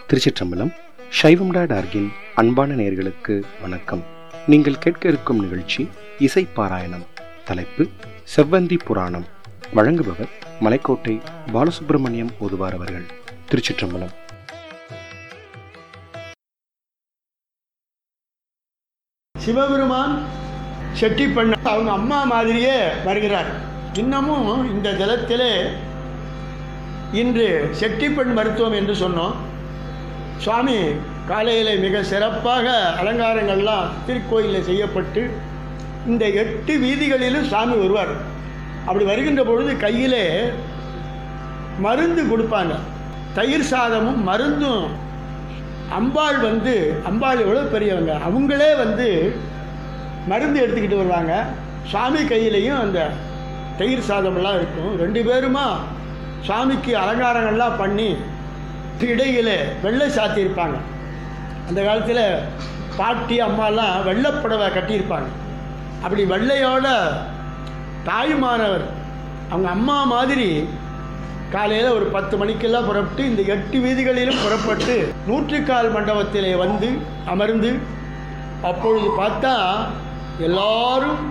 திருச்சிற்றம்பலம் சைவம்டா டார்கின் அன்பான நேயர்களுக்கு வணக்கம் நீங்கள் கேட்க இருக்கும் நிகழ்ச்சி இசை பாராயணம் தலைப்பு செவ்வந்தி புராணம் வழங்குபவர் மலைக்கோட்டை பாலசுப்பிரமணியம் ஓதுவார் அவர்கள் திருச்சிற்றம்பலம் சிவபெருமான் செட்டி பண்ண அவங்க அம்மா மாதிரியே வருகிறார் இன்னமும் இந்த ஜலத்திலே இன்று செட்டிப்பெண் மருத்துவம் என்று சொன்னோம் சுவாமி காலையில் மிக சிறப்பாக அலங்காரங்கள்லாம் திருக்கோயிலில் செய்யப்பட்டு இந்த எட்டு வீதிகளிலும் சாமி வருவார் அப்படி வருகின்ற பொழுது கையிலே மருந்து கொடுப்பாங்க தயிர் சாதமும் மருந்தும் அம்பாள் வந்து அம்பாள் எவ்வளோ பெரியவங்க அவங்களே வந்து மருந்து எடுத்துக்கிட்டு வருவாங்க சாமி கையிலையும் அந்த தயிர் சாதமெல்லாம் இருக்கும் ரெண்டு பேருமா சாமிக்கு அலங்காரங்கள்லாம் பண்ணி இடையில வெள்ளை சாத்தியிருப்பாங்க அந்த காலத்தில் பாட்டி அம்மாலாம் வெள்ளைப்புடவை கட்டியிருப்பாங்க அப்படி வெள்ளையோட தாயுமானவர் அவங்க அம்மா மாதிரி காலையில் ஒரு பத்து மணிக்கெல்லாம் புறப்பட்டு இந்த எட்டு வீதிகளிலும் புறப்பட்டு நூற்றுக்கால் மண்டபத்திலே வந்து அமர்ந்து அப்பொழுது பார்த்தா எல்லாரும்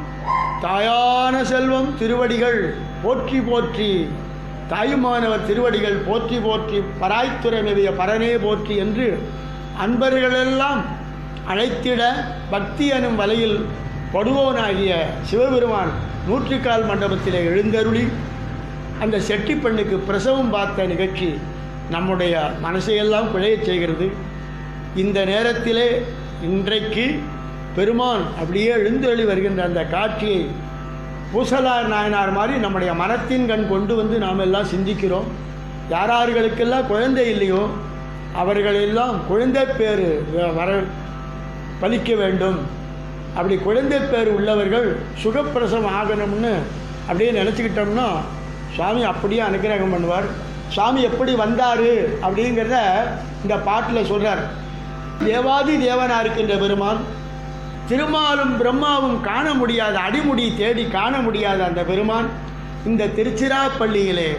தாயான செல்வம் திருவடிகள் போற்றி போற்றி தாயுமானவர் திருவடிகள் போற்றி போற்றி பராய்த்துறை மேவிய பரனே போற்றி என்று அன்பர்களெல்லாம் அழைத்திட பக்தி எனும் வலையில் படுவோனாகிய சிவபெருமான் நூற்றுக்கால் மண்டபத்திலே எழுந்தருளி அந்த செட்டி பெண்ணுக்கு பிரசவம் பார்த்த நிகழ்ச்சி நம்முடைய மனசையெல்லாம் பிழையச் செய்கிறது இந்த நேரத்திலே இன்றைக்கு பெருமான் அப்படியே எழுந்தருளி வருகின்ற அந்த காட்சியை பூசலார் நாயனார் மாதிரி நம்முடைய மனத்தின் கண் கொண்டு வந்து நாம் எல்லாம் சிந்திக்கிறோம் யாரார்களுக்கெல்லாம் குழந்தை இல்லையோ அவர்களெல்லாம் குழந்தை பேர் வர பலிக்க வேண்டும் அப்படி குழந்தை பேர் உள்ளவர்கள் சுகப்பிரசவம் ஆகணும்னு அப்படியே நினச்சிக்கிட்டோம்னா சுவாமி அப்படியே அனுகிரகம் பண்ணுவார் சுவாமி எப்படி வந்தார் அப்படிங்கிறத இந்த பாட்டில் சொல்கிறார் தேவாதி தேவனாக இருக்கின்ற பெருமான் திருமாலும் பிரம்மாவும் காண முடியாத அடிமுடி தேடி காண முடியாத அந்த பெருமான் இந்த திருச்சிராப்பள்ளியிலே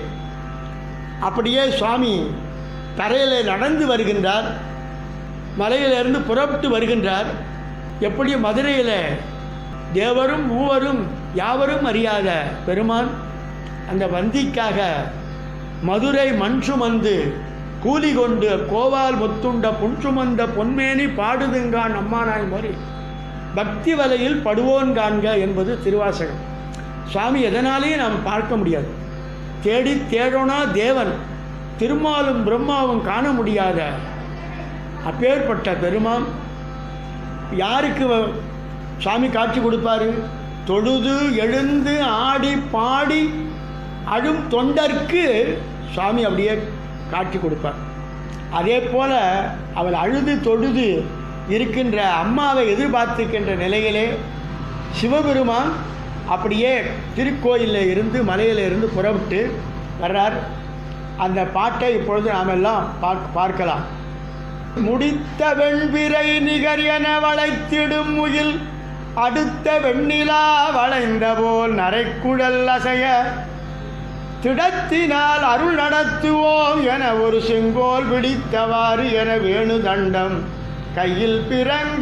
அப்படியே சுவாமி தரையில் நடந்து வருகின்றார் மலையிலிருந்து புறப்பட்டு வருகின்றார் எப்படி மதுரையில் தேவரும் மூவரும் யாவரும் அறியாத பெருமான் அந்த வந்திக்காக மதுரை மண் சுமந்து கூலி கொண்டு கோவால் முத்துண்ட புன் சுமந்த பொன்மேனி பாடுதுங்கான் அம்மானாய் மாதிரி பக்தி வலையில் படுவோன் காண்க என்பது திருவாசகம் சுவாமி எதனாலேயும் நாம் பார்க்க முடியாது தேடி தேடோனா தேவன் திருமாலும் பிரம்மாவும் காண முடியாத அப்பேற்பட்ட பெருமான் யாருக்கு வ- சாமி காட்சி கொடுப்பாரு தொழுது எழுந்து ஆடி பாடி அழும் தொண்டர்க்கு சுவாமி அப்படியே காட்சி கொடுப்பார் அதே போல் அவள் அழுது தொழுது இருக்கின்ற அம்மாவை எதிர்பார்த்துக்கின்ற நிலையிலே சிவபெருமான் அப்படியே திருக்கோயிலில் இருந்து மலையில இருந்து புறப்பட்டு வர்றார் அந்த பாட்டை இப்பொழுது நாம் எல்லாம் பார்க்க பார்க்கலாம் முடித்த வெண்பிறை நிகர் என வளைத்திடும் முகில் அடுத்த வெண்ணிலா வளைந்த போல் நரைக்குழல் அசைய திடத்தினால் அருள் நடத்துவோம் என ஒரு செங்கோல் பிடித்தவாறு என வேணு தண்டம் கையில் பிறங்க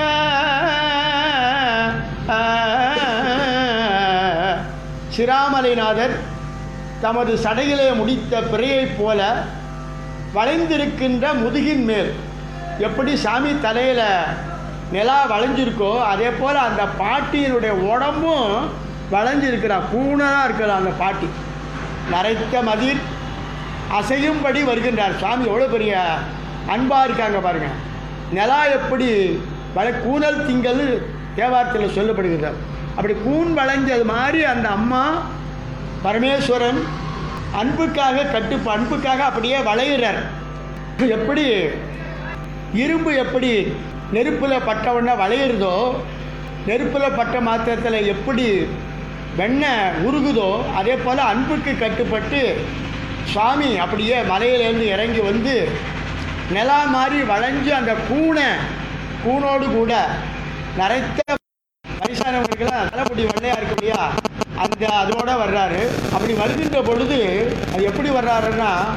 சிராமலைநாதர் தமது சடையிலே முடித்த பிறையைப் போல வளைந்திருக்கின்ற முதுகின் மேல் எப்படி சாமி தலையில் நிலா வளைஞ்சிருக்கோ அதே போல் அந்த பாட்டியினுடைய உடம்பும் வளைஞ்சிருக்கிறா பூனராக இருக்கிறா அந்த பாட்டி நரைத்த மதிர் அசையும்படி வருகின்றார் சுவாமி எவ்வளோ பெரிய அன்பாக இருக்காங்க பாருங்க நிலா எப்படி வள கூனல் திங்கள் தேவாரத்தில் சொல்லப்படுகிறார் அப்படி கூன் வளைஞ்சது மாதிரி அந்த அம்மா பரமேஸ்வரன் அன்புக்காக கட்டு அன்புக்காக அப்படியே வளையிறார் எப்படி இரும்பு எப்படி நெருப்பில் பட்டவுடனே வளையிறதோ நெருப்பில் பட்ட மாத்திரத்தில் எப்படி வெண்ணெய் உருகுதோ அதே போல் அன்புக்கு கட்டுப்பட்டு சுவாமி அப்படியே மலையிலேருந்து இறங்கி வந்து நிலா மாதிரி வளைஞ்சு அந்த கூனை கூனோடு கூட நரைத்த வயசானவங்களுக்கெல்லாம் தலைமுடி வெள்ளையா இருக்கு இல்லையா அந்த அதோட வர்றாரு அப்படி வருகின்ற பொழுது அது எப்படி வர்றாருன்னா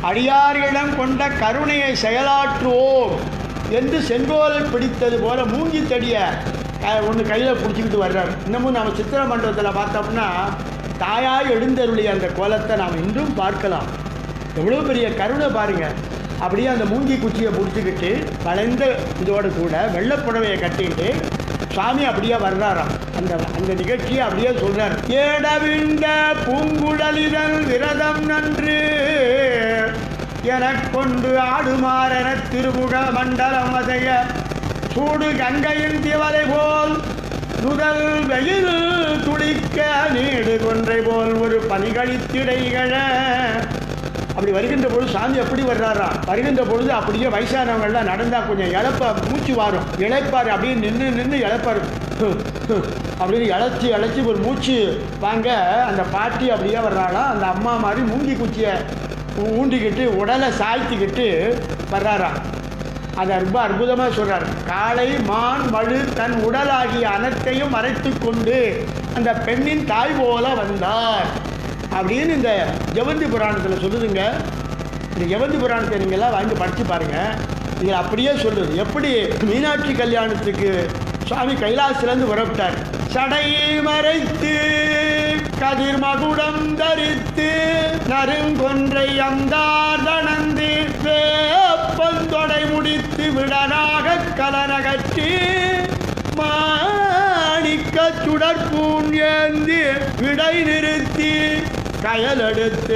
அடியார்களிடம் கொண்ட கருணையை செயலாற்றுவோம் என்று செங்கோல் பிடித்தது போல மூங்கி தடிய ஒன்று கையில் பிடிச்சிக்கிட்டு வர்றார் இன்னமும் நம்ம சித்திர மண்டபத்தில் பார்த்தோம்னா தாயாய் எழுந்தருளிய அந்த கோலத்தை நாம் இன்றும் பார்க்கலாம் எவ்வளோ பெரிய கருணை பாருங்க அப்படியே அந்த மூங்கி குச்சியை பிடிச்சிக்கிட்டு வளைந்த இதோடு கூட வெள்ளைப்புடவையை கட்டிட்டு சுவாமி அப்படியே வர்றாராம் அந்த அந்த நிகழ்ச்சியை அப்படியே சொல்றார் ஏடவிண்ட பூங்குழலிதன் விரதம் நன்று எனக்கொண்டு ஆடுமாறென திருமுக மண்டலம் அதைய சூடு கங்கையின் திவலை போல் நுதல் வெயில் துளிக்க நீடு கொன்றை போல் ஒரு பனிகளித்திடைகள அப்படி வருகின்ற பொழுது சாமி எப்படி வர்றாராம் வருகின்ற பொழுது அப்படியே வயசானவங்கள்லாம் நடந்தா கொஞ்சம் இழப்ப மூச்சு வாரும் இழைப்பார் அப்படியே நின்று நின்று இழைப்பார் அப்படின்னு இழைச்சி இழைச்சி ஒரு மூச்சு வாங்க அந்த பாட்டி அப்படியே வர்றாளாம் அந்த அம்மா மாதிரி மூங்கி குச்சியை ஊண்டிக்கிட்டு உடலை சாய்த்திக்கிட்டு வர்றாராம் அதை ரொம்ப அற்புதமாக சொல்றார் காளை மான் மழு தன் உடலாகிய அனைத்தையும் மறைத்து கொண்டு அந்த பெண்ணின் தாய் போல வந்தார் அப்படின்னு இந்த ஜெவந்தி புராணத்தில் சொல்லுதுங்க இந்த ஜெவந்தி புராணத்தை நீங்கள்லாம் வாங்கி படித்து பாருங்க இதில் அப்படியே சொல்லுது எப்படி மீனாட்சி கல்யாணத்துக்கு சுவாமி கைலாசிலேருந்து புறப்பட்டார் சடை மறைத்து கதிர் மகுடம் தரித்து நறுங்கொன்றை அந்தார் தனந்து வேப்பந்தொடை முடித்து விடனாக கலனகற்றி மாணிக்க சுடற்பூன் ஏந்தி விடை நிறுத்தி கயலெடுத்து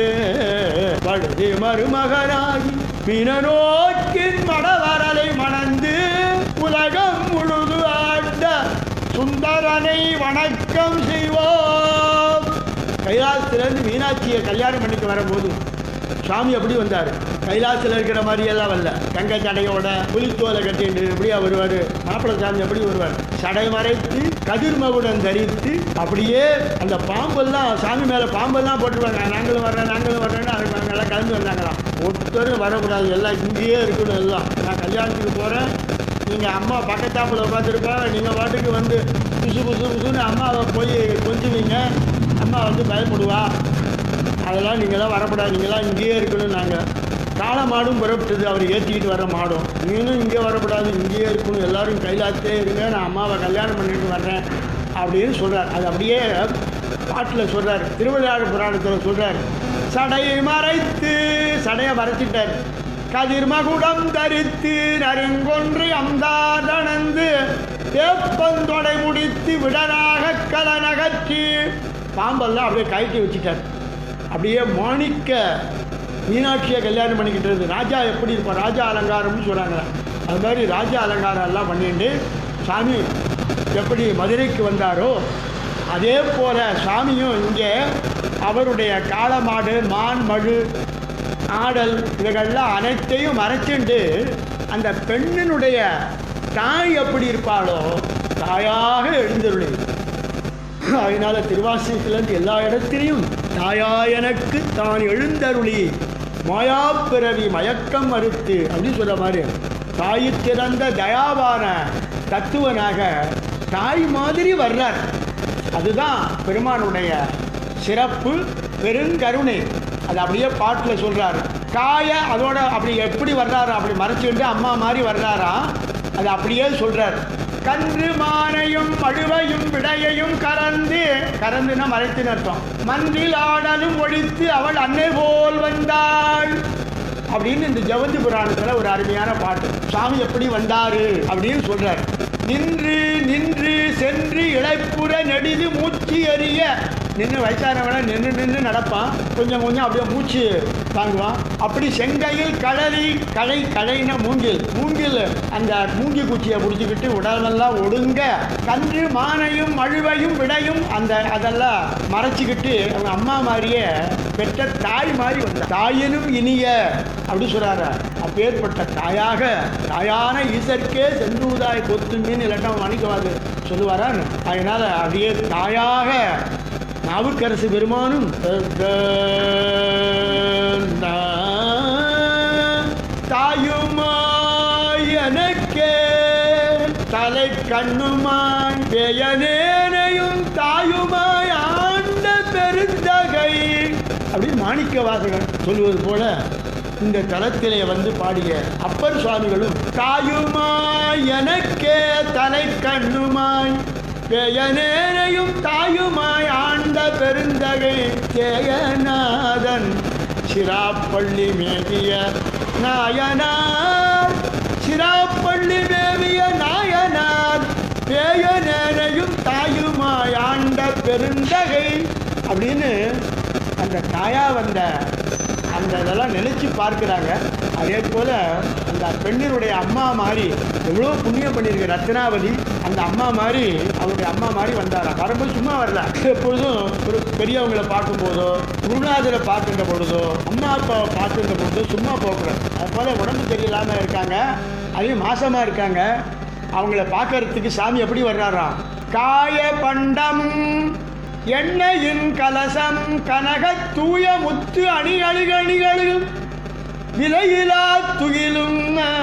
படுதி மருமகனாகி மீனநோக்கின் மடவரலை மணந்து உலகம் முழுது ஆண்ட சுந்தரனை வணக்கம் செய்வோம் கைலாசத்திலேருந்து மீனாட்சியை கல்யாணம் பண்ணிக்க வரும்போது சுவாமி எப்படி வந்தார் கைலாசத்தில் இருக்கிற மாதிரியெல்லாம் வரல தங்க சடையோட புலித்தோலை கட்டிட்டு எப்படியா வருவார் மாப்பிள்ளை சாமி எப்படி வருவார் சடை மறைத்து கதிர்மகுடன் தரித்து அப்படியே அந்த பாம்பெல்லாம் சாமி மேலே பாம்பெல்லாம் போட்டுருவாங்க நாங்களும் வர்றேன் நாங்களும் வர்றேன்னு அதுக்கு அவங்க எல்லாம் கிளம்பி வந்தாங்களாம் ஒருத்தரும் வரக்கூடாது எல்லாம் இங்கேயே இருக்கணும் எல்லாம் நான் கல்யாணத்துக்கு போகிறேன் நீங்கள் அம்மா பக்கத்தாப்பில் உட்காந்துருப்பாங்க நீங்கள் பாட்டுக்கு வந்து புசு புசு புசுன்னு அம்மாவை போய் கொஞ்சுவீங்க அம்மா வந்து பயப்படுவா அதெல்லாம் நீங்களாம் வரக்கூடாது நீங்களாம் இங்கேயே இருக்கணும் நாங்கள் காளை மாடும் புறப்பட்டது அவர் ஏற்றிக்கிட்டு வர மாடும் நீங்களும் இங்கே வரக்கூடாது இங்கேயே இருக்கணும் எல்லாரும் கைலாத்தே இருங்க நான் அம்மாவை கல்யாணம் பண்ணிட்டு வர்றேன் அப்படின்னு சொல்கிறார் அது அப்படியே பாட்டில் சொல்கிறார் திருவிளையாடு புராணத்தில் சொல்கிறார் சடையை மறைத்து சடையை மறைச்சிட்டார் கதிர் மகுடம் தரித்து நறுங்கொன்று அந்தாதனந்து வேப்பந்தொடை முடித்து விடனாக கலனகற்றி பாம்பெல்லாம் அப்படியே கழட்டி வச்சுட்டார் அப்படியே மாணிக்க மீனாட்சியை கல்யாணம் பண்ணிக்கிட்டு ராஜா எப்படி இருப்பான் ராஜா அலங்காரம்னு சொல்கிறாங்க அது மாதிரி ராஜா அலங்காரம் எல்லாம் பண்ணிட்டு சாமி எப்படி மதுரைக்கு வந்தாரோ அதே போல சாமியும் இங்கே அவருடைய காளமாடு மான் மழு ஆடல் இவைகள்லாம் அனைத்தையும் மறைச்சிண்டு அந்த பெண்ணினுடைய தாய் எப்படி இருப்பாளோ தாயாக எழுந்தருளி அதனால திருவாசகத்திலேருந்து எல்லா இடத்திலையும் தாயா எனக்கு தான் எழுந்தருளி மாயாப்பிறவி மயக்கம் மறுத்து அப்படின்னு சொல்ற மாதிரி தாய் திறந்த தயாவான தத்துவனாக தாய் மாதிரி வர்றார் அதுதான் பெருமானுடைய சிறப்பு பெருங்கருணை அது அப்படியே பாட்டில் சொல்றாரு காய அதோட அப்படி எப்படி வர்றாரு அப்படி மறைச்சுட்டு அம்மா மாதிரி வர்றாரா அது அப்படியே சொல்றார் கன்று மானையும் மழுவையும் விடையையும் கறந்து கறந்துனா மறைத்துன்னு அர்த்தம் மன்றில் ஆடலும் ஒழித்து அவள் அன்னை போல் வந்தாள் அப்படின்னு இந்த ஜவந்தி புராணத்துல ஒரு அருமையான பாட்டு சாமி எப்படி வந்தாரு அப்படின்னு சொல்றாரு நின்று நின்று சென்று இழைப்புற நெடிது மூச்சு எறிய நின்று வயசானவன நின்று நின்று நடப்பான் கொஞ்சம் கொஞ்சம் அப்படியே மூச்சு வாங்குவான் அப்படி செங்கையில் களரி களை களைன மூங்கில் மூங்கில் அந்த மூங்கி குச்சியை பிடிச்சிக்கிட்டு உடலெல்லாம் ஒடுங்க கன்று மானையும் மழுவையும் விடையும் அந்த அதெல்லாம் மறைச்சிக்கிட்டு அவங்க அம்மா மாதிரியே பெற்ற தாய் மாதிரி வந்த தாயினும் இனிய அப்படி சொல்றாரு அப்பேற்பட்ட தாயாக தாயான ஈசற்கே செந்தூதாய் கொத்துமின்னு இல்லாட்டம் மணிக்கவாது சொல்லுவாரா அதனால அப்படியே தாயாக நாவுக்கரசு பெருமானும் தாயுமாய் எனக்கே தலை கண்ணுமாய் பெயனேனையும் தாயுமாய் ஆண்ட பெருந்தகை அப்படின்னு மாணிக்க வாசகன் சொல்லுவது போல இந்த தலத்திலே வந்து பாடிய அப்பர் சுவாமிகளும் தாயுமாய் எனக்கே தலை கண்ணுமாய் பெயனேனையும் தாயுமாய் ஆண்ட பெருந்தகை ஜெயநாதன் சிராப்பள்ளி மேவிய நாயனார் சிராப்பள்ளி மேவிய நாயனார் பேயனேனையும் தாயுமாய் ஆண்ட பெருந்தகை அப்படின்னு அந்த தாயா வந்த அந்த இதெல்லாம் நினைச்சு பார்க்குறாங்க அதே போல் அந்த பெண்ணினுடைய அம்மா மாதிரி எவ்வளோ புண்ணியம் பண்ணியிருக்கு ரத்னாவதி அந்த அம்மா மாதிரி அவருடைய அம்மா மாதிரி வந்தாராம் வரும்போது சும்மா வரல எப்பொழுதும் ஒரு பெரியவங்களை பார்க்கும்போதோ குருநாதரை பார்க்கின்ற பொழுதோ அம்மா அப்பாவை பார்க்கின்ற பொழுதோ சும்மா போகக்கூடாது அது போல் உடம்பு சரியில்லாமல் இருக்காங்க அதையும் மாசமாக இருக்காங்க அவங்கள பார்க்கறதுக்கு சாமி எப்படி வர்றாராம் காய பண்டம் எண்ணெயின் கலசம் கனக தூய முத்து அணி அணிகணிகளும் விலையிலா துகிலும்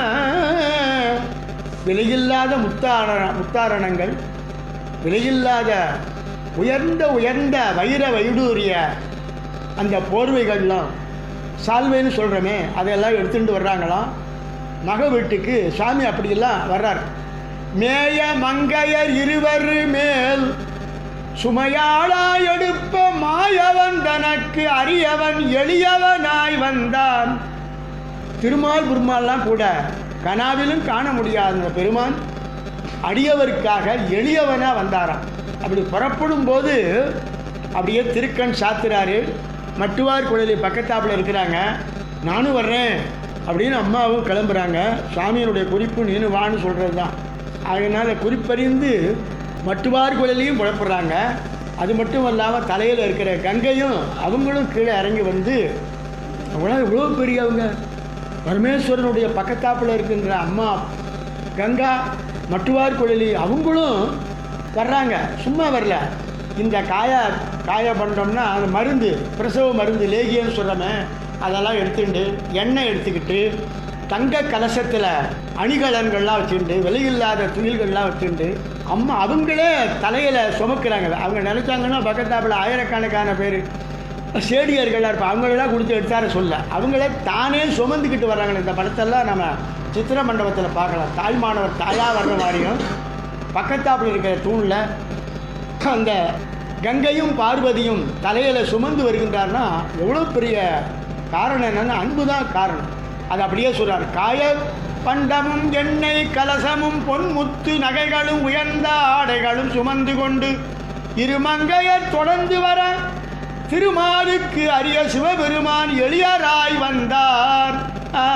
விலையில்லாத முத்தார முத்தாரணங்கள் விலையில்லாத உயர்ந்த உயர்ந்த வைர வைடூரிய அந்த போர்வைகள்லாம் சால்வைன்னு சொல்கிறோமே அதையெல்லாம் எடுத்துட்டு வர்றாங்களாம் மக வீட்டுக்கு சாமி அப்படியெல்லாம் வர்றார் மேய மங்கையர் இருவர் மேல் சுமையாளா எடுப்ப மாயவன் தனக்கு அரியவன் எளியவனாய் வந்தான் திருமால் பெருமாள்லாம் கூட கனாவிலும் காண முடியாத அந்த பெருமான் அடியவருக்காக எளியவனா வந்தாராம் அப்படி புறப்படும் போது அப்படியே திருக்கண் சாத்துறாரு மட்டுவார் குழலி பக்கத்தாப்புல இருக்கிறாங்க நானும் வர்றேன் அப்படின்னு அம்மாவும் கிளம்புறாங்க சுவாமியினுடைய குறிப்பு நீனு வான்னு சொல்கிறது தான் அதனால் குறிப்பறிந்து மட்டுவார் குழலியும் புறப்படுறாங்க அது மட்டும் இல்லாமல் தலையில் இருக்கிற கங்கையும் அவங்களும் கீழே இறங்கி வந்து அவங்களாம் இவ்வளோ பெரியவங்க பரமேஸ்வரனுடைய பக்கத்தாப்பில் இருக்கின்ற அம்மா கங்கா மட்டுவார் குழலி அவங்களும் வர்றாங்க சும்மா வரல இந்த காயா காய பண்ணோம்னா அந்த மருந்து பிரசவ மருந்து லேகியன்னு சொல்கிறோமே அதெல்லாம் எடுத்துட்டு எண்ணெய் எடுத்துக்கிட்டு தங்க கலசத்தில் அணிகலன்கள்லாம் வச்சுட்டு விலையில்லாத துணில்கள்லாம் வச்சுட்டு அம்மா அவங்களே தலையில் சுமக்கிறாங்க அவங்க நினச்சாங்கன்னா பக்கத்தாப்பில் ஆயிரக்கணக்கான பேர் சேடியர்களாக இருப்பா அவங்களெல்லாம் கொடுத்து எடுத்தார சொல்ல அவங்களே தானே சுமந்துக்கிட்டு வர்றாங்க இந்த படத்தெல்லாம் நம்ம சித்திர மண்டபத்தில் பார்க்கலாம் தாய்மானவர் தாயாக வர்ற மாதிரியும் பக்கத்தாப்பில் இருக்கிற தூணில் அந்த கங்கையும் பார்வதியும் தலையில் சுமந்து வருகின்றார்னா எவ்வளோ பெரிய காரணம் என்னன்னா அன்பு தான் காரணம் அது அப்படியே சொல்றார் காய பண்டமும் எண்ணெய் கலசமும் பொன்முத்து நகைகளும் உயர்ந்த ஆடைகளும் சுமந்து கொண்டு இருமங்கையர் தொடர்ந்து வர திருமாலுக்கு அரிய சிவபெருமான் எளியராய் வந்தார் ஆ,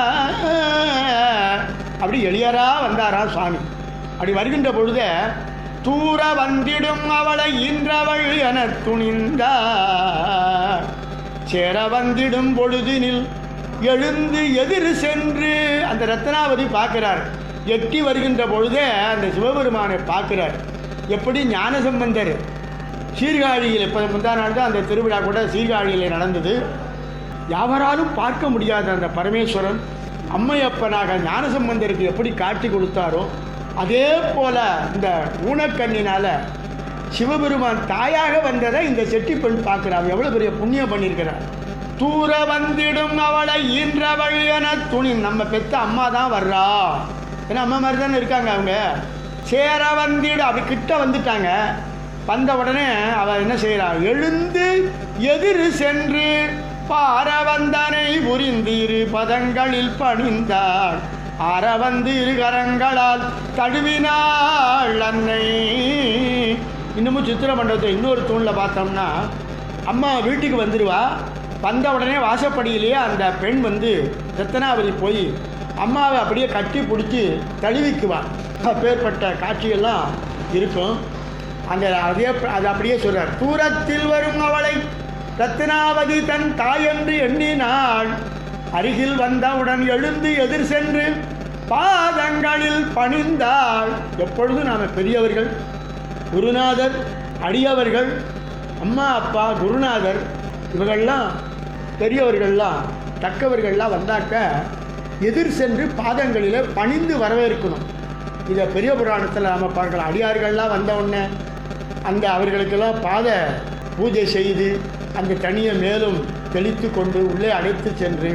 அப்படி எளியரா வந்தாரா சுவாமி அப்படி வருகின்ற பொழுதே தூர வந்திடும் அவளை இன்றவள் என துணிந்தார் சேர வந்திடும் பொழுதினில் எழுந்து எதிர் சென்று அந்த ரத்னாவதி பார்க்கிறார் எட்டி வருகின்ற பொழுதே அந்த சிவபெருமானை பார்க்கிறார் எப்படி ஞானசம்பந்தர் சீர்காழியில் இப்போ முந்தா நாள் தான் அந்த திருவிழா கூட சீர்காழியில் நடந்தது யாவராலும் பார்க்க முடியாத அந்த பரமேஸ்வரன் அம்மையப்பனாக ஞானசம்பந்தருக்கு எப்படி காட்சி கொடுத்தாரோ அதே போல இந்த ஊனக்கண்ணினால சிவபெருமான் தாயாக வந்ததை இந்த செட்டி பெண் பார்க்கிறார் எவ்வளவு பெரிய புண்ணியம் பண்ணியிருக்கிறார் தூர வந்திடும் அவளை ஈன்றவள் என துணி நம்ம பெத்த அம்மா தான் வர்றா ஏன்னா அம்மா மாதிரி தானே இருக்காங்க அவங்க சேர வந்திடு அப்படி கிட்ட வந்துட்டாங்க வந்த உடனே அவ என்ன செய்றா எழுந்து எதிர் சென்று பாரவந்தனை புரிந்து இரு பதங்களில் பணிந்தாள் அறவந்து இரு கரங்களால் தழுவினாள் அன்னை இன்னமும் சித்திர மண்டபத்தில் இன்னொரு தூணில் பார்த்தோம்னா அம்மா வீட்டுக்கு வந்துடுவா வந்த உடனே வாசப்படியிலேயே அந்த பெண் வந்து ரத்தனாவதி போய் அம்மாவை அப்படியே கட்டி பிடிச்சி தழுவிக்குவா அப்பேற்பட்ட காட்சியெல்லாம் இருக்கும் அந்த அதே அது அப்படியே சொல்றார் தூரத்தில் வரும் அவளை ரத்னாவதி தன் தாயென்று எண்ணினாள் அருகில் வந்தவுடன் எழுந்து எதிர் சென்று பாதங்களில் பணிந்தாள் எப்பொழுதும் நாம் பெரியவர்கள் குருநாதர் அடியவர்கள் அம்மா அப்பா குருநாதர் இவங்கள்லாம் பெரியவர்கள்லாம் தக்கவர்கள்லாம் வந்தாக்க எதிர் சென்று பாதங்களில் பணிந்து வரவேற்கணும் இதை பெரிய புராணத்தில் நாம் பார்க்கலாம் அடியார்கள்லாம் வந்த உடனே அந்த அவர்களுக்கெல்லாம் பாத பூஜை செய்து அந்த தனியை மேலும் தெளித்து கொண்டு உள்ளே அழைத்து சென்று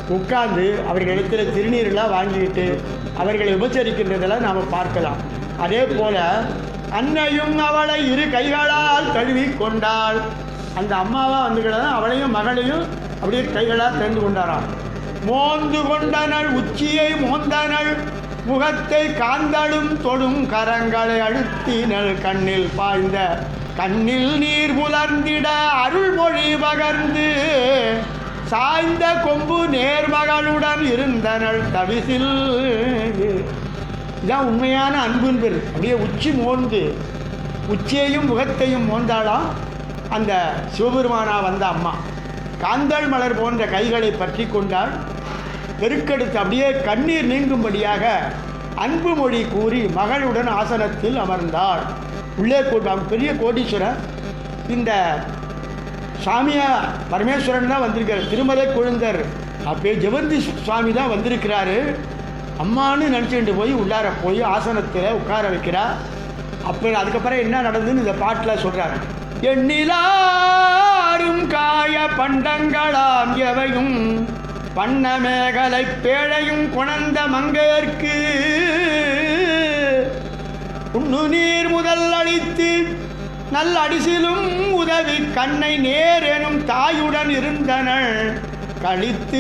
உட்கார்ந்து அவர்களிடத்தில் திருநீரெல்லாம் வாங்கிட்டு அவர்களை உபச்சரிக்கின்றதெல்லாம் நாம் பார்க்கலாம் அதே போல அன்னையும் அவளை இரு கைகளால் கழுவி கொண்டாள் அந்த அம்மாவா வந்துக்கிறதா அவளையும் மகளையும் அப்படியே கைகளால் தெரிந்து கொண்டாராம் மோந்து கொண்டனள் உச்சியை மோந்தனள் முகத்தை காந்தளும் தொடும் கரங்களை அழுத்தினள் கண்ணில் பாய்ந்த கண்ணில் நீர் புலர்ந்திட அருள்மொழி பகர்ந்து சாய்ந்த கொம்பு நேர்மகளுடன் இருந்தனள் தவிசில் இதான் உண்மையான அன்புன்னு பேர் அப்படியே உச்சி மோந்து உச்சியையும் முகத்தையும் மோந்தாளாம் அந்த சிவபெருமானா வந்த அம்மா காந்தள் மலர் போன்ற கைகளை பற்றி கொண்டாள் பெருக்கெடுத்து அப்படியே கண்ணீர் நீங்கும்படியாக அன்பு மொழி கூறி மகளுடன் ஆசனத்தில் அமர்ந்தாள் உள்ளே கூட்டு அவன் பெரிய கோடீஸ்வரன் இந்த சாமியா பரமேஸ்வரன் தான் வந்திருக்காரு திருமலை குழுந்தர் அப்பே ஜெவந்தி சுவாமி தான் வந்திருக்கிறாரு அம்மான்னு நினச்சிட்டு போய் உள்ளார போய் ஆசனத்தில் உட்கார வைக்கிறா அப்போ அதுக்கப்புறம் என்ன நடந்ததுன்னு இந்த பாட்டில் சொல்கிறாரு எண்ணிலாரும் காய பண்டங்களாம் எவையும் பண்ண மேகலை பேழையும் குணந்த மங்கையர்க்கு உண்ணு நீர் முதல் அளித்து நல்ல அடிசிலும் உதவி கண்ணை நேர் எனும் தாயுடன் இருந்தனள் கழித்து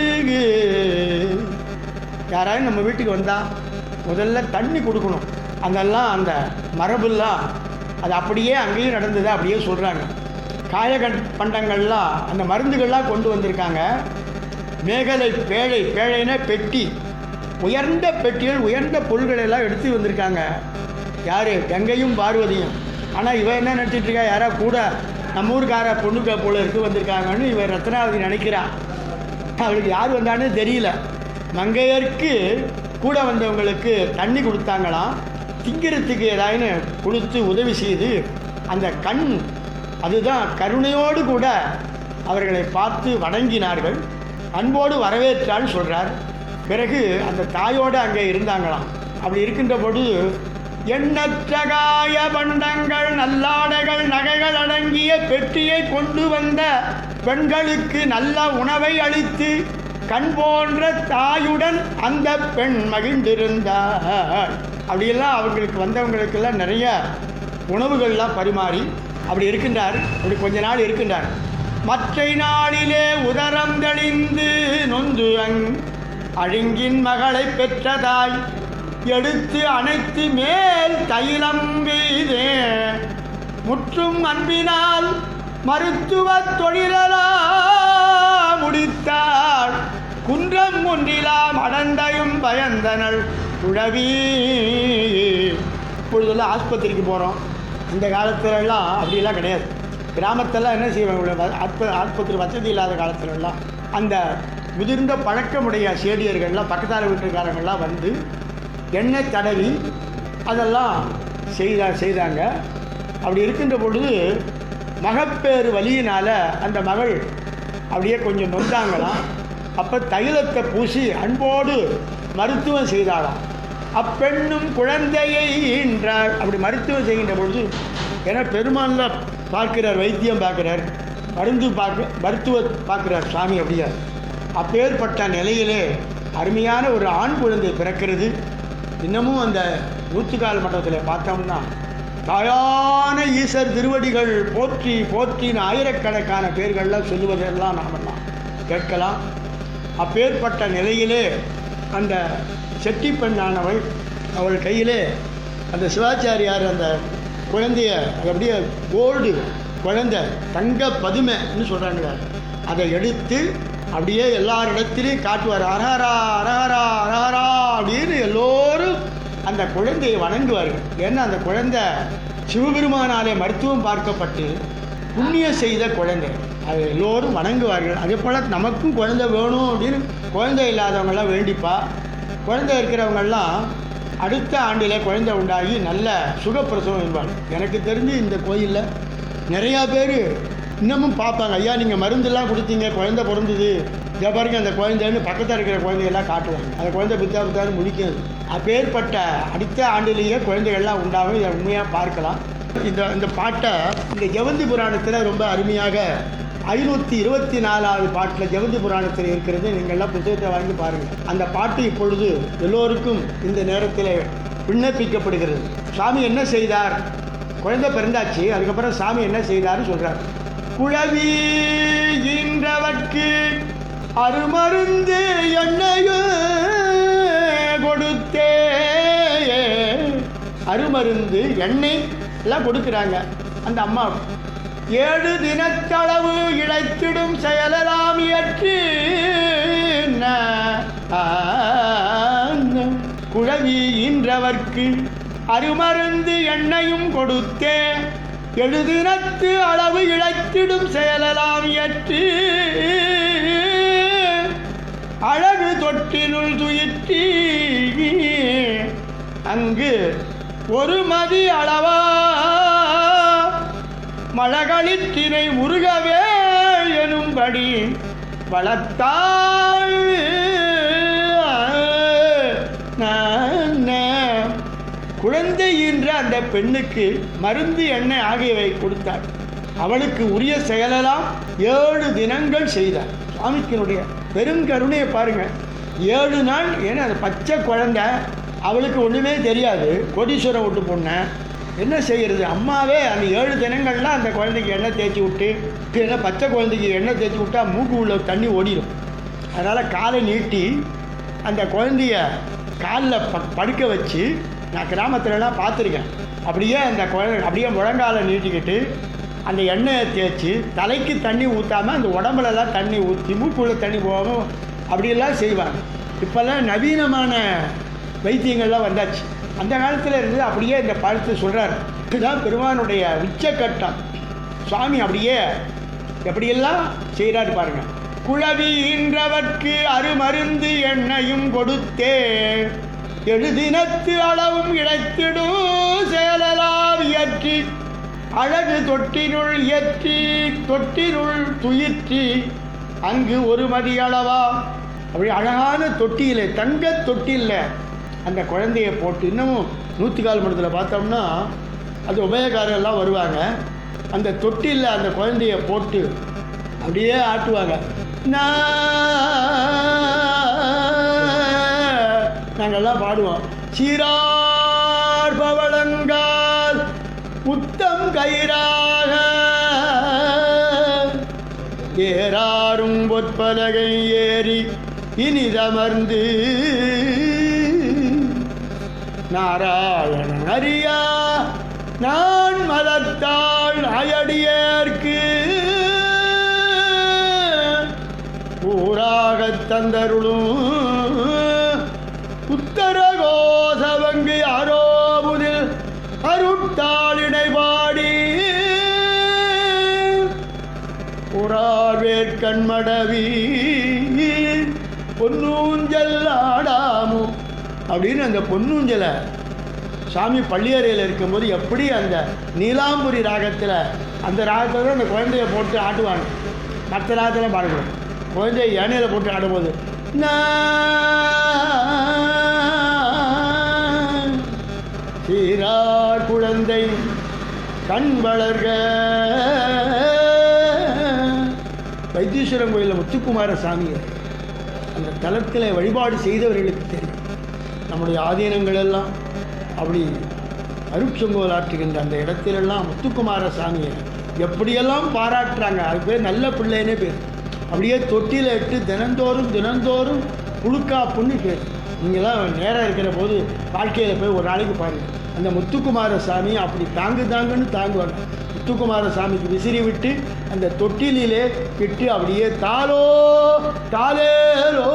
யாராவது நம்ம வீட்டுக்கு வந்தா முதல்ல தண்ணி கொடுக்கணும் அதெல்லாம் அந்த மரபுலாம் அது அப்படியே அங்கேயும் நடந்தது அப்படியே சொல்கிறாங்க காயகண் பண்டங்கள்லாம் அந்த மருந்துகள்லாம் கொண்டு வந்திருக்காங்க மேகலை பேழை பேழைனா பெட்டி உயர்ந்த பெட்டிகள் உயர்ந்த பொருள்களை எல்லாம் எடுத்து வந்திருக்காங்க யார் கங்கையும் பார்வதியும் ஆனால் இவன் என்ன நினச்சிட்டு இருக்கா யாரா கூட நம்ம ஊருக்கார பொண்ணுக்க போல இருக்கு வந்திருக்காங்கன்னு இவன் ரத்னாவதி நினைக்கிறான் அவளுக்கு யார் வந்தான்னு தெரியல மங்கையருக்கு கூட வந்தவங்களுக்கு தண்ணி கொடுத்தாங்களாம் திங்கிறதுக்கு ஏதாயின்னு கொடுத்து உதவி செய்து அந்த கண் அதுதான் கருணையோடு கூட அவர்களை பார்த்து வணங்கினார்கள் அன்போடு வரவேற்றான்னு சொல்கிறார் பிறகு அந்த தாயோடு அங்கே இருந்தாங்களாம் அப்படி இருக்கின்ற பொழுது எண்ணற்ற காய பண்டங்கள் நல்லாடைகள் நகைகள் அடங்கிய பெட்டியை கொண்டு வந்த பெண்களுக்கு நல்ல உணவை அளித்து கண் போன்ற தாயுடன் அந்த பெண் மகிழ்ந்திருந்தாள் அப்படியெல்லாம் அவங்களுக்கு வந்தவங்களுக்கெல்லாம் நிறைய உணவுகள்லாம் பரிமாறி அப்படி இருக்கின்றார் அப்படி கொஞ்ச நாள் இருக்கின்றார் மற்றை நாளிலே உதரம் தெளிந்து நொந்து அங் அழுங்கின் மகளை பெற்றதாய் எடுத்து அணைத்து மேல் தைலம் பெய்தே முற்றும் அன்பினால் மருத்துவ தொழிலா முடித்தாள் குன்றம் ஒன்றிலாம் அடந்தையும் பயந்தனள் குழவி இப்பொழுதெல்லாம் ஆஸ்பத்திரிக்கு போகிறோம் இந்த காலத்துலலாம் அப்படிலாம் கிடையாது கிராமத்தெல்லாம் என்ன செய்வாங்க ஆஸ்ப ஆஸ்பத்திரி வசதி இல்லாத காலத்துலலாம் அந்த முதிர்ந்த பழக்கமுடைய சேடியர்கள்லாம் பக்கத்தால் வீட்டுக்காரங்கள்லாம் வந்து எண்ணெய் தடவி அதெல்லாம் செய்தா செய்தாங்க அப்படி இருக்கின்ற பொழுது மகப்பேறு வலியினால் அந்த மகள் அப்படியே கொஞ்சம் நொந்தாங்களாம் அப்போ தைலத்தை பூசி அன்போடு மருத்துவம் செய்தாளாம் அப்பெண்ணும் குழந்தையை ஈன்றாள் அப்படி மருத்துவம் செய்கின்ற பொழுது ஏன்னா பெருமானில் பார்க்கிறார் வைத்தியம் பார்க்கிறார் மருந்து பார்க்க மருத்துவ பார்க்கிறார் சாமி அப்படியா அப்பேற்பட்ட நிலையிலே அருமையான ஒரு ஆண் குழந்தை பிறக்கிறது இன்னமும் அந்த நூற்றுக்கால் மண்டபத்தில் பார்த்தோம்னா தாயான ஈசர் திருவடிகள் போற்றி போற்றின ஆயிரக்கணக்கான பேர்கள்லாம் சொல்லுவதெல்லாம் நாமெல்லாம் கேட்கலாம் அப்பேற்பட்ட நிலையிலே அந்த செட்டி பெண்ணானவள் அவள் கையிலே அந்த சிவாச்சாரியார் அந்த குழந்தைய அது அப்படியே கோல்டு குழந்தை தங்க பதுமைன்னு சொல்கிறாங்களே அதை எடுத்து அப்படியே எல்லாரிடத்திலையும் காட்டுவார் அரஹரா அரஹரா அரஹரா அப்படின்னு எல்லோரும் அந்த குழந்தையை வணங்குவார்கள் ஏன்னா அந்த குழந்தை சிவபெருமானாலே மருத்துவம் பார்க்கப்பட்டு புண்ணியம் செய்த குழந்தை அது எல்லோரும் வணங்குவார்கள் அதே போல் நமக்கும் குழந்தை வேணும் அப்படின்னு குழந்தை இல்லாதவங்கெல்லாம் வேண்டிப்பா குழந்தை இருக்கிறவங்கெல்லாம் அடுத்த ஆண்டில் குழந்தை உண்டாகி நல்ல சுகப்பிரசவம் என்பாங்க எனக்கு தெரிஞ்சு இந்த கோயிலில் நிறையா பேர் இன்னமும் பார்ப்பாங்க ஐயா நீங்கள் மருந்தெல்லாம் கொடுத்தீங்க குழந்தை பிறந்தது இதை பாருங்க அந்த குழந்தைன்னு பக்கத்தில் இருக்கிற குழந்தையெல்லாம் காட்டுவாங்க அந்த குழந்தை பித்தா பித்தான்னு முடிக்கிறது அப்பேற்பட்ட அடுத்த ஆண்டிலேயே குழந்தைகள்லாம் உண்டாகும் இதை உண்மையாக பார்க்கலாம் இந்த இந்த பாட்டை இந்த ஜெவந்தி புராணத்தில் ரொம்ப அருமையாக ஐநூற்றி இருபத்தி நாலாவது பாட்டில் ஜெகதி புராணத்தில் இருக்கிறது நீங்கள்லாம் புத்தகத்தை வாங்கி பாருங்கள் அந்த பாட்டு இப்பொழுது எல்லோருக்கும் இந்த நேரத்தில் விண்ணப்பிக்கப்படுகிறது சாமி என்ன செய்தார் குழந்தை பிறந்தாச்சு அதுக்கப்புறம் சாமி என்ன செய்தார்னு சொல்கிறார் குழவி ஈன்றவர்க்கு அருமருந்து எண்ணெயும் கொடுத்தே அருமருந்து எண்ணெய் எல்லாம் கொடுக்குறாங்க அந்த அம்மா ஏழு தினத்தளவு இழைத்திடும் செயலெல்லாம் இயற்றி குழவி ஈன்றவர்க்கு அருமருந்து எண்ணெயும் கொடுத்தே எழுதினத்து அளவு இழைத்திடும் செயலெல்லாம் இயற்றி அழகு தொட்டினுள் துயிற்றி அங்கு ஒரு மதி அளவா மழகளிற்றினை முருகவே எனும்படி வளர்த்தாள் குழந்தை என்ற அந்த பெண்ணுக்கு மருந்து எண்ணெய் ஆகியவை கொடுத்தாள் அவளுக்கு உரிய செயலெல்லாம் ஏழு தினங்கள் செய்தார் சுவாமிக்கினுடைய பெருங்கருணையை பாருங்க ஏழு நாள் ஏன்னா அது பச்சை குழந்தை அவளுக்கு ஒன்றுமே தெரியாது கோடீஸ்வரம் விட்டு பொண்ணேன் என்ன செய்கிறது அம்மாவே அந்த ஏழு தினங்கள்லாம் அந்த குழந்தைக்கு எண்ணெய் தேய்ச்சி விட்டு ஏன்னா பச்சை குழந்தைக்கு எண்ணெய் தேய்ச்சி விட்டா மூக்கு உள்ள தண்ணி ஓடிடும் அதனால் காலை நீட்டி அந்த குழந்தைய காலில் ப படுக்க வச்சு நான் கிராமத்துலலாம் பார்த்துருக்கேன் அப்படியே அந்த குழந்தை அப்படியே முழங்கால நீட்டிக்கிட்டு அந்த எண்ணெயை தேய்ச்சி தலைக்கு தண்ணி ஊற்றாமல் அந்த உடம்புலலாம் தண்ணி ஊற்றி மூக்குள்ள தண்ணி போகாமல் அப்படியெல்லாம் செய்வாங்க இப்போல்லாம் நவீனமான வைத்தியங்கள்லாம் வந்தாச்சு அந்த காலத்தில் இருந்து அப்படியே இந்த பழத்தை சொல்கிறார் இதுதான் பெருமானுடைய உச்சக்கட்டம் சுவாமி அப்படியே எப்படியெல்லாம் செய்கிறாரு பாருங்க குழவி ஈன்றவர்க்கு அருமருந்து எண்ணெயும் கொடுத்தே எழுதினத்து அளவும் இழைத்திடும் செயலலாம் இயற்றி அழகு தொட்டினுள் இயற்றி தொட்டினுள் துயிற்றி அங்கு ஒரு மதி அளவா அப்படி அழகான தொட்டியில் தங்க தொட்டியில் அந்த குழந்தைய போட்டு இன்னமும் நூற்றி கால் மணத்தில் பார்த்தோம்னா அது உபயக்காரர்லாம் வருவாங்க அந்த தொட்டியில் அந்த குழந்தைய போட்டு அப்படியே ஆட்டுவாங்க நாங்கள்லாம் பாடுவோம் சீரார் பவளங்கால் புத்தம் கயிறாக ஏறாரும் பொற்பலகை ஏறி இனிதமர்ந்து நாராயணன் அறியா நான் மலர்த்தாள் அயடியேற்கு ஊராகத் தந்தருளும் உத்தரகோசவங்கு அரோபுதில் அருட்டாளினை பாடி புறாவேற்கண்மடவி பொன்னூஞ்சல் ஆடாமோ அப்படின்னு அந்த பொன்னூஞ்சலை சாமி பள்ளியறையில் இருக்கும்போது எப்படி அந்த நீலாம்புரி ராகத்தில் அந்த ராகத்தில் தான் அந்த குழந்தைய போட்டு ஆட்டுவாங்க மற்ற ராகத்தில் பாடக்கூடாது குழந்தைய யானையில் போட்டு ஆடும்போது நான் சீரார் குழந்தை கண் வளர்க வைத்தீஸ்வரன் கோயிலில் முத்துக்குமார சாமியை அந்த தலத்தில் வழிபாடு செய்தவர்களுக்கு தெரியும் நம்முடைய ஆதீனங்கள் எல்லாம் அப்படி அருட்சங்கோல் ஆற்றுகின்ற அந்த இடத்திலெல்லாம் முத்துக்குமார சாமியை எப்படியெல்லாம் பாராட்டுறாங்க அது பேர் நல்ல பிள்ளைன்னே பேர் அப்படியே தொட்டியில் இட்டு தினந்தோறும் தினந்தோறும் புழுக்காப்புன்னு பேர் நீங்களாம் நேரம் இருக்கிற போது வாழ்க்கையில் போய் ஒரு நாளைக்கு பாருங்கள் அந்த முத்துக்குமார சாமி அப்படி தாங்கு தாங்குன்னு தாங்குவாங்க முத்துக்குமார சாமிக்கு விசிறி விட்டு அந்த தொட்டிலே விட்டு அப்படியே தாளோ தாளேலோ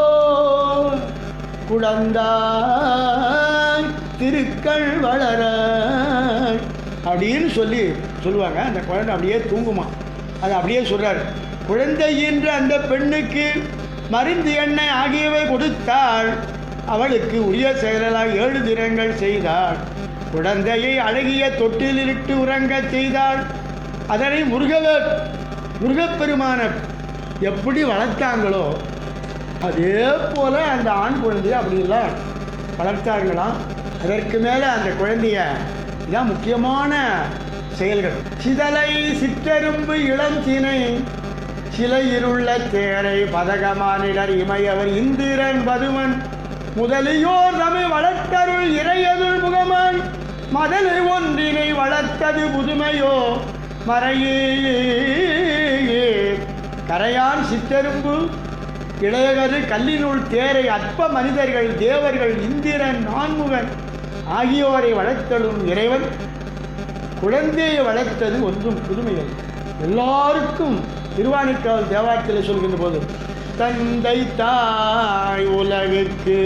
குழந்தாய் திருக்கள் வளர அப்படின்னு சொல்லி சொல்லுவாங்க அந்த குழந்தை அப்படியே தூங்குமா அது அப்படியே சொல்றாரு குழந்தை என்ற அந்த பெண்ணுக்கு மருந்து எண்ணெய் ஆகியவை கொடுத்தாள் அவளுக்கு உரிய செயலாக ஏழு தினங்கள் செய்தாள் குழந்தையை அழகிய தொட்டிலிட்டு உறங்கச் செய்தாள் அதனை முருகவர் முருகப்பெருமான எப்படி வளர்த்தாங்களோ அதே போல அந்த ஆண் குழந்தைய அப்படிலாம் வளர்த்தார்களாம் அதற்கு மேலே அந்த குழந்தைய இதான் முக்கியமான செயல்கள் சிதலை சிற்றெரும்பு இளம் சீனை சிலையிருள்ள தேரை பதகமானிடர் இமையவர் இந்திரன் பதுமன் முதலியோர் தமை வளர்த்தருள் இறையதுள் முகமாய் மதலை ஒன்றினை வளர்த்தது புதுமையோ மறையே கரையான் சித்தெரும்பு இளையகரு கல்லினுள் தேரை அற்ப மனிதர்கள் தேவர்கள் இந்திரன் நான்முகன் ஆகியோரை வளர்த்தலும் இறைவன் குழந்தையை வளர்த்தது ஒன்றும் புதுமையல்ல எல்லாருக்கும் திருவானைக்காவல் தேவாரத்தில் சொல்கின்ற போது தந்தை தாய் உலகுக்கு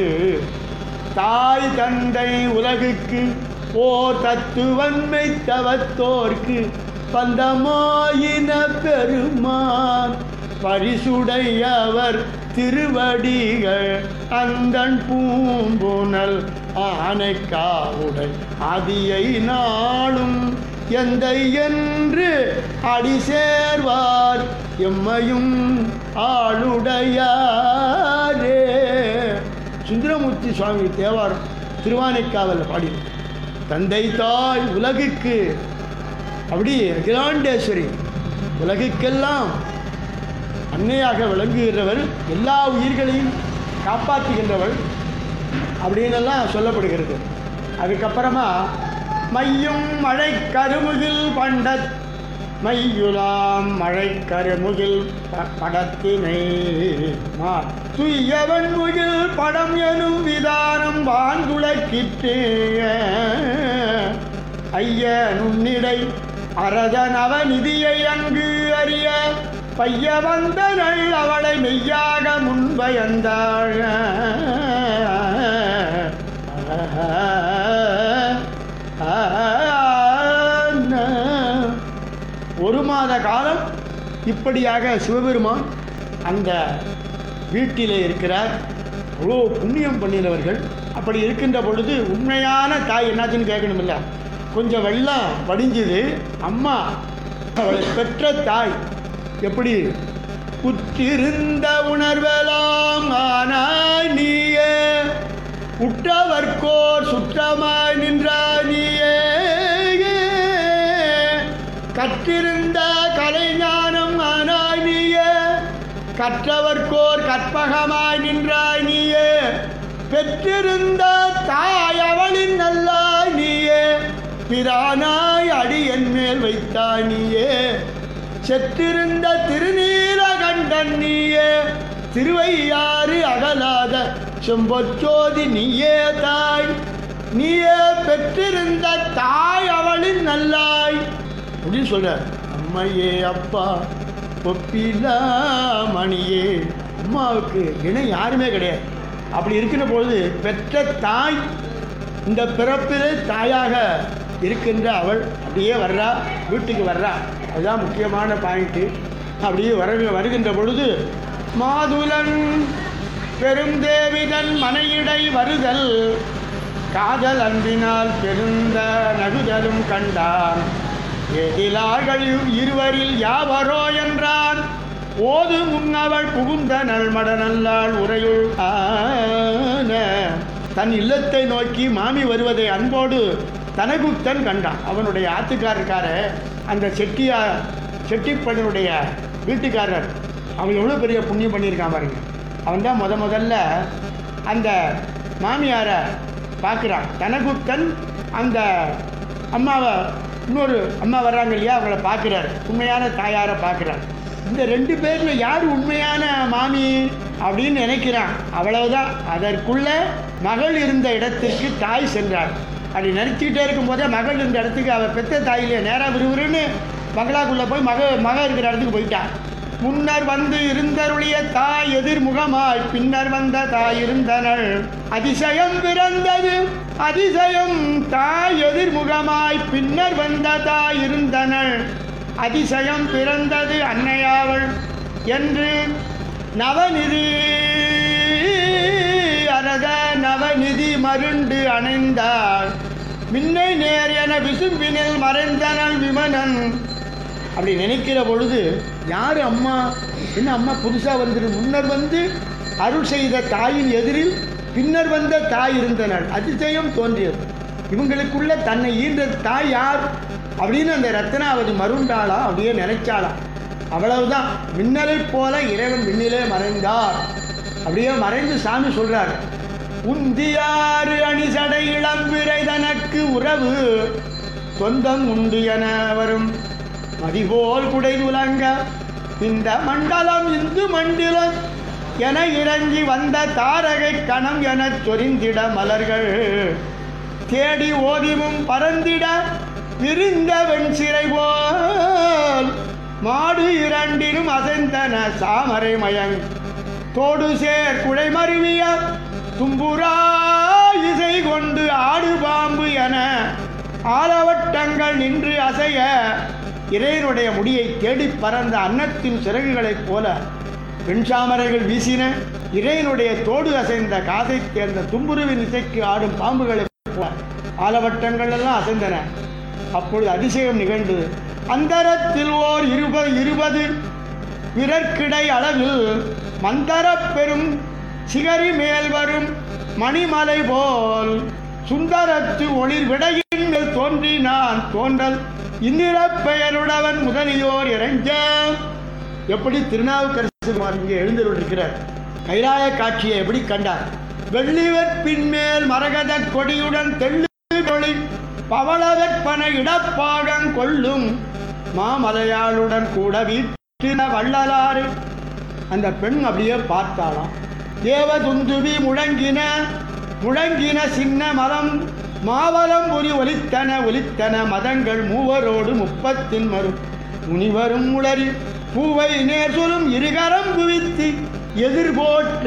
தாய் தந்தை உலகுக்கு ஓர் தத்துவன்மை தவத்தோர்க்கு பந்தமாயின பெருமான் பரிசுடையவர் திருவடிகள் அந்தன் பூம்புனல் ஆனைக்காவுடை அதியை நாளும் எந்தை என்று அடி சேர்வார் எம்மையும் ஆளுடையாரே சுந்தரமூர்த்தி சுவாமி தேவாரம் திருவானைக்காவல் பாடி தந்தை தாய் உலகுக்கு அப்படி அகிலாண்டேஸ்வரி உலகுக்கெல்லாம் அன்னையாக விளங்குகிறவள் எல்லா உயிர்களையும் காப்பாற்றுகின்றவள் அப்படின்னெல்லாம் சொல்லப்படுகிறது அதுக்கப்புறமா மையும் மழை கருமுகில் பண்டத் மையுலாம் மழை கருமுகில் ப- படத்தினை மா துய்யவன் முகில் படம் எனும் விதானம் வான்குளக்கிற்றே ஐய நுண்ணிடை அரத நவநிதியை அங்கு அறிய பைய வந்த நள் அவளை மெய்யாக முன்பயந்தாள் ஒரு மாத காலம் இப்படியாக சிவபெருமான் அந்த வீட்டிலே இருக்கிறார் அவ்வளோ புண்ணியம் பண்ணினவர்கள் அப்படி இருக்கின்ற பொழுது உண்மையான தாய் என்னாச்சுன்னு கேட்கணுமில்ல கொஞ்சம் வெள்ளம் வடிஞ்சுது அம்மா அவளை பெற்ற தாய் எப்படி உற்றிருந்த உணர்வெல்லாம் ஆனாய் நீயே உற்றவர்க்கோர் சுற்றமாய் நின்றாய் நீயே கற்றிருந்த கலைஞானம் ஆனாய் நீயே கற்றவர்க்கோர் கற்பகமாய் நின்றாய் நீயே பெற்றிருந்த தாய் அவளின் நல்லாய் நீயே பிரானாய் அடி என் மேல் வைத்தாய் நீயே செற்றிருந்த திருநீலகண்டன் நீயே திருவையாறு அகலாத செம்பொச்சோதி நீயே தாய் நீயே பெற்றிருந்த தாய் அவளின் நல்லாய் அப்படின்னு சொல்ற அம்மையே அப்பா ஒப்பிலா மணியே அம்மாவுக்கு இணை யாருமே கிடையாது அப்படி இருக்கிற பொழுது பெற்ற தாய் இந்த பிறப்பிலே தாயாக இருக்கின்ற அவள் அப்படியே வர்றா வீட்டுக்கு வர்றா அதுதான் முக்கியமான பாயிண்ட்டு அப்படியே வர வருகின்ற பொழுது மாதுலன் பெருந்தேவிதன் மனையிடை வருதல் காதல் அன்பினால் பெருந்த நகுதலும் கண்டான் எதிலார்கள் இருவரில் யாவரோ என்றான் ஓது முன்னவள் புகுந்த நல்மட நல்லாள் உரையுள் ஆன தன் இல்லத்தை நோக்கி மாமி வருவதை அன்போடு தனகுப்தன் கண்டான் அவனுடைய ஆத்துக்காரருக்கார அந்த செட்டியா செட்டிப்பனுடைய வீட்டுக்காரர் அவன் எவ்வளோ பெரிய புண்ணியம் பண்ணியிருக்கான் பாருங்க அவன் தான் முத முதல்ல அந்த மாமியாரை பார்க்குறான் தனகுப்தன் அந்த அம்மாவை இன்னொரு அம்மா வர்றாங்க இல்லையா அவங்கள பார்க்குறாரு உண்மையான தாயாரை பார்க்குறார் இந்த ரெண்டு பேரில் யார் உண்மையான மாமி அப்படின்னு நினைக்கிறான் அவ்வளவுதான் அதற்குள்ள மகள் இருந்த இடத்திற்கு தாய் சென்றார் அப்படி நினச்சிக்கிட்டே இருக்கும்போதே மகள் இருந்த இடத்துக்கு அவள் பெத்த தாயிலே நேராக விறுவிறுன்னு பங்களாக்குள்ளே போய் மக மக இருக்கிற இடத்துக்கு போயிட்டான் முன்னர் வந்து இருந்தருளிய தாய் எதிர்முகமாய் பின்னர் வந்த தாய் இருந்தனள் அதிசயம் பிறந்தது அதிசயம் தாய் எதிர்முகமாய் பின்னர் வந்த தாய் இருந்தனள் அதிசயம் பிறந்தது அன்னையாவள் என்று நவநிதி அரத நவநிதி மருண்டு அணைந்தாள் மின்னை நேர் என விசும்பினில் மறைந்தனள் விமனன் அப்படி நினைக்கிற பொழுது யார் அம்மா என்ன அம்மா புதுசாக வந்துரு முன்னர் வந்து அருள் செய்த தாயின் எதிரில் பின்னர் வந்த தாய் இருந்தனர் அதிசயம் தோன்றியது இவங்களுக்குள்ள தன்னை ஈன்ற தாய் யார் அப்படின்னு அந்த ரத்னாவதி மருண்டாளா அப்படியே நினைச்சாளாம் அவ்வளவுதான் மின்னலைப் போல இறைவன் விண்ணிலே மறைந்தார் அப்படியே மறைந்து சாமி சொல்றார் உந்தியாறு அணிசடை இளம்பிறை தனக்கு உறவு சொந்தம் உண்டு என வரும் மதிபோல் குடை துலங்க இந்த மண்டலம் இந்து மண்டிலம் என இறங்கி வந்த தாரகை கணம் எனச் சொரிந்திட மலர்கள் தேடி ஓதிவும் பறந்திட விரிந்த வெண்சிறை போல் மாடு இரண்டிலும் அசைந்தன சாமரை மயங் தோடு சேர் குடை மருவிய தும்புரா இசை கொண்டு ஆடு பாம்பு என ஆலவட்டங்கள் நின்று அசைய இறைவனுடைய முடியை தேடிப் பறந்த அன்னத்தின் சிறகுகளைப் போல வெண்சாமரைகள் வீசின இறைவனுடைய தோடு அசைந்த காதைத் தேர்ந்த தும்புருவின் இசைக்கு ஆடும் பாம்புகளைப் போல ஆலவட்டங்கள் எல்லாம் அசைந்தன அப்பொழுது அதிசயம் நிகழ்ந்தது அந்தரத்தில் ஓர் இருபது இருபது விரற்கிடை அளவில் மந்தரப் பெரும் சிகரி மேல் வரும் மணிமலை போல் சுந்தரத்து ஒளிர் விடையின் மேல் தோன்றி நான் தோன்றல் இந்திரப் பெயருடவன் முதலியோர் இறைஞ்ச எப்படி திருநாவுக்கரசு இங்கே எழுந்திருக்கிறார் கைலாய காட்சியை எப்படி கண்டார் வெள்ளிவெற்பின் மேல் மரகத கொடியுடன் தெள்ளி பவளவெற்பன இடப்பாகம் கொள்ளும் மாமலையாளுடன் கூட வீட்டின வள்ளலாறு அந்த பெண் அப்படியே பார்த்தாளாம் தேவதுந்துவி முழங்கின முழங்கின சின்ன மரம் மாவலம் புரி ஒலித்தன ஒலித்தன மதங்கள் மூவரோடு முப்பத்தின் மரும் முனிவரும் உளறி பூவை நேர் சொல்லும் இருகரம் குவித்து எதிர்போற்ற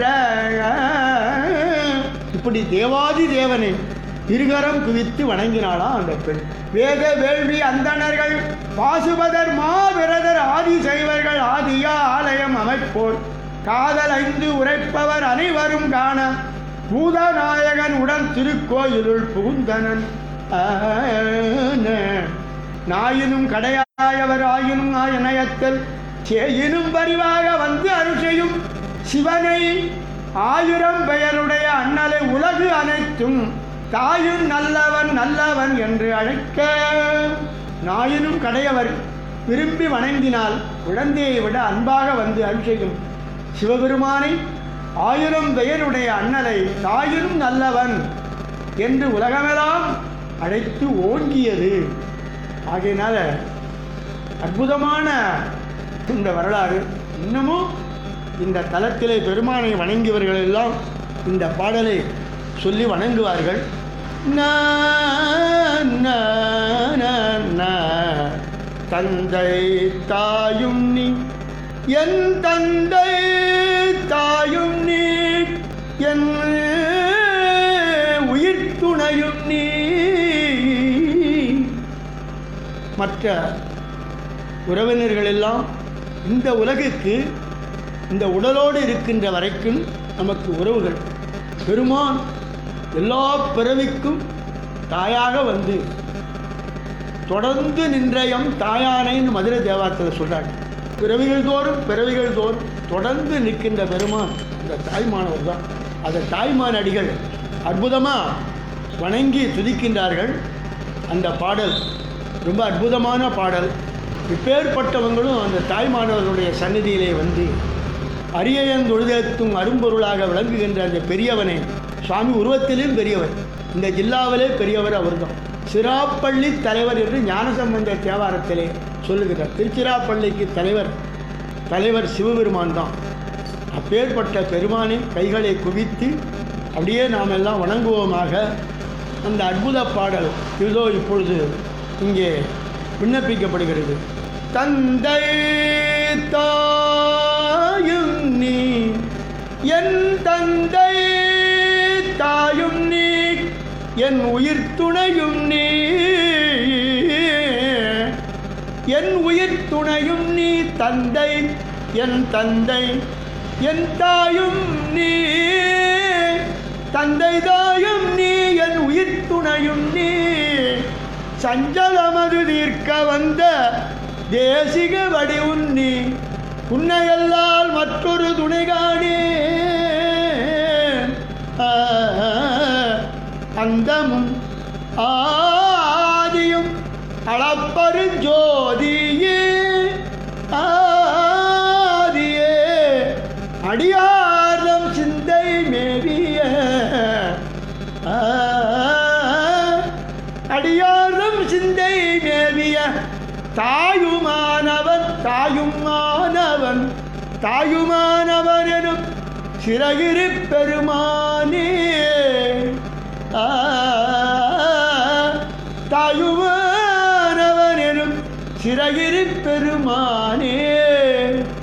இப்படி தேவாதி தேவனை இருகரம் குவித்து வணங்கினாளாம் அந்த பெண் வேத வேள்வி அந்தணர்கள் பாசுபதர் மாவிரதர் ஆதி செய்வர்கள் ஆதியா ஆலயம் அமைப்போர் காதல் ஐந்து உரைப்பவர் அனைவரும் காண பூதநாயகன் உடன் திருக்கோயிலுள் புகுந்தனன் ஆன. நாயினும் கடையாயவர் ஆயினும் ஆயனயத்தில் சேயினும் பரிவாக வந்து அருஷையும் சிவனை ஆயிரம் பெயருடைய அண்ணலை உலகு அனைத்தும் தாயும் நல்லவன் நல்லவன் என்று அழைக்க நாயினும் கடையவர் விரும்பி வணங்கினால் குழந்தையை விட அன்பாக வந்து அருஷையும் சிவபெருமானை ஆயிரம் பெயருடைய அண்ணலை தாயினும் நல்லவன் என்று உலகமெல்லாம் அழைத்து ஓங்கியது ஆகையினால அற்புதமான இந்த வரலாறு இன்னமும் இந்த தலத்திலே பெருமானை வணங்கியவர்கள் எல்லாம் இந்த பாடலை சொல்லி வணங்குவார்கள் நா, நா, நா, நா. தந்தை தாயும் நீ என் தந்தை தாயும் நீ என் உயிர் துணையும் நீ மற்ற உறவினர்கள் எல்லாம் இந்த உலகுக்கு இந்த உடலோடு இருக்கின்ற வரைக்கும் நமக்கு உறவுகள் பெருமான் எல்லா பிறவிக்கும் தாயாக வந்து தொடர்ந்து நின்றயம் தாயானைன்னு மதுரை தேவாரத்தில் சொல்றாங்க பிறவிகள் தோறும் பிறவிகள் தோறும் தொடர்ந்து நிற்கின்ற பெருமான் இந்த தாய்மானவர் தான் அந்த தாய்மான் அடிகள் அற்புதமாக வணங்கி துதிக்கின்றார்கள் அந்த பாடல் ரொம்ப அற்புதமான பாடல் இப்பேற்பட்டவங்களும் அந்த தாய்மானவர்களுடைய சந்நிதியிலே வந்து அரியன் தொழுதேத்தும் அரும்பொருளாக விளங்குகின்ற அந்த பெரியவனை சுவாமி உருவத்திலும் பெரியவர் இந்த ஜில்லாவிலே பெரியவர் அவர்தான் சிராப்பள்ளி தலைவர் என்று ஞானசம்பந்த தேவாரத்திலே சொல்லுகிறார் திருச்சிராப்பள்ளிக்கு தலைவர் தலைவர் சிவபெருமான் தான் அப்பேற்பட்ட பெருமானை கைகளை குவித்து அப்படியே நாம் எல்லாம் வணங்குவோமாக அந்த அற்புத பாடல் இதோ இப்பொழுது இங்கே விண்ணப்பிக்கப்படுகிறது தந்தை தாயும் நீ என் தந்தை தாயும் நீ என் உயிர் துணையும் நீ என் உயிர் துணையும் நீ தந்தை என் தந்தை என் தாயும் நீ தந்தை தாயும் நீ என் உயிர் துணையும் நீ சஞ்சலமது தீர்க்க வந்த தேசிக வடி உன்னி உன்னையல்லால் மற்றொரு துணை காணே ஆ, அந்தமும் ஆதியும் அளப்பரு ஜோதியே ஆ அடியார்தம் சிந்தை மேவிய தாயுமானவன் தாயுமானவன் தாயுமானவன் எனும் சிறகிரி பெருமானே ஆ, தாயுமானவன் எனும் சிறகிரி பெருமானே